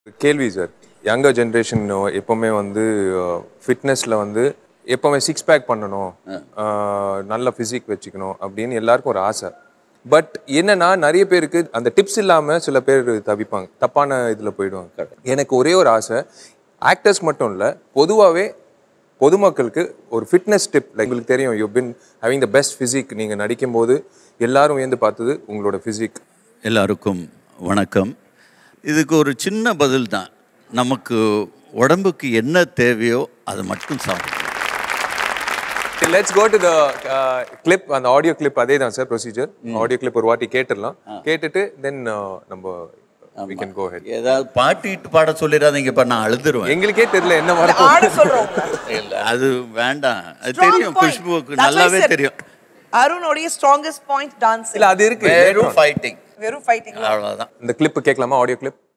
கேள்வி sir younger generation எப்போவுமே வந்து ஃபிட்னஸில் வந்து எப்போவுமே சிக்ஸ் பேக் பண்ணணும் அஹ், நல்ல ஃபிசிக் வச்சுக்கணும் அப்படின்னு எல்லாருக்கும் ஒரு ஆசை பட் என்னன்னா நிறைய பேருக்கு அந்த டிப்ஸ் இல்லாமல் சில பேர் தவிப்பாங்க தப்பான இதில் போயிடுவாங்க எனக்கு ஒரே ஒரு ஆசை ஆக்டர்ஸ் மட்டும் இல்லை பொதுவாகவே பொதுமக்களுக்கு ஒரு ஃபிட்னஸ் டிப் லைக் உங்களுக்கு தெரியும் you been having the best physique நீங்கள் நடிக்கும்போது எல்லாரும் வியந்து பார்த்தது உங்களோட ஃபிசிக் எல்லாருக்கும் வணக்கம் இதுக்கு ஒரு சின்ன பதில் தான் நமக்கு உடம்புக்கு என்ன தேவையோ அதை மட்டும் சாப்பிடணும் let's go to the clip அந்த ஆடியோ கிளிப் அதே தான் சார் ப்ரொசீஜர் ஆடியோ கிளிப் ஒரு வாட்டி கேட்டுடலாம் கேட்டுட்டு தென் நம்ம we can go ahead ஏதாவது பாட்டிட்டு பாட சொல்லிடாதீங்க இப்போ நான் அழுதுருவேன் எங்களுக்கே தெரியல என்ன வர ஆட சொல்றோம் இல்லை அது வேண்டாம் அது Strong தெரியும் point. குஷ்புவுக்கு That's why I நல்லாவே said, தெரியும் அருணோடைய ஸ்ட்ராங்கஸ்ட் பாயிண்ட் டான்ஸ் இல்ல அது இருக்கு வெறும் ஃபைட்டிங் வெறும் ஃபைட்டிங் அவ்வளோதான் இந்த கிளிப் கேட்கலாமா ஆடியோ கிளிப்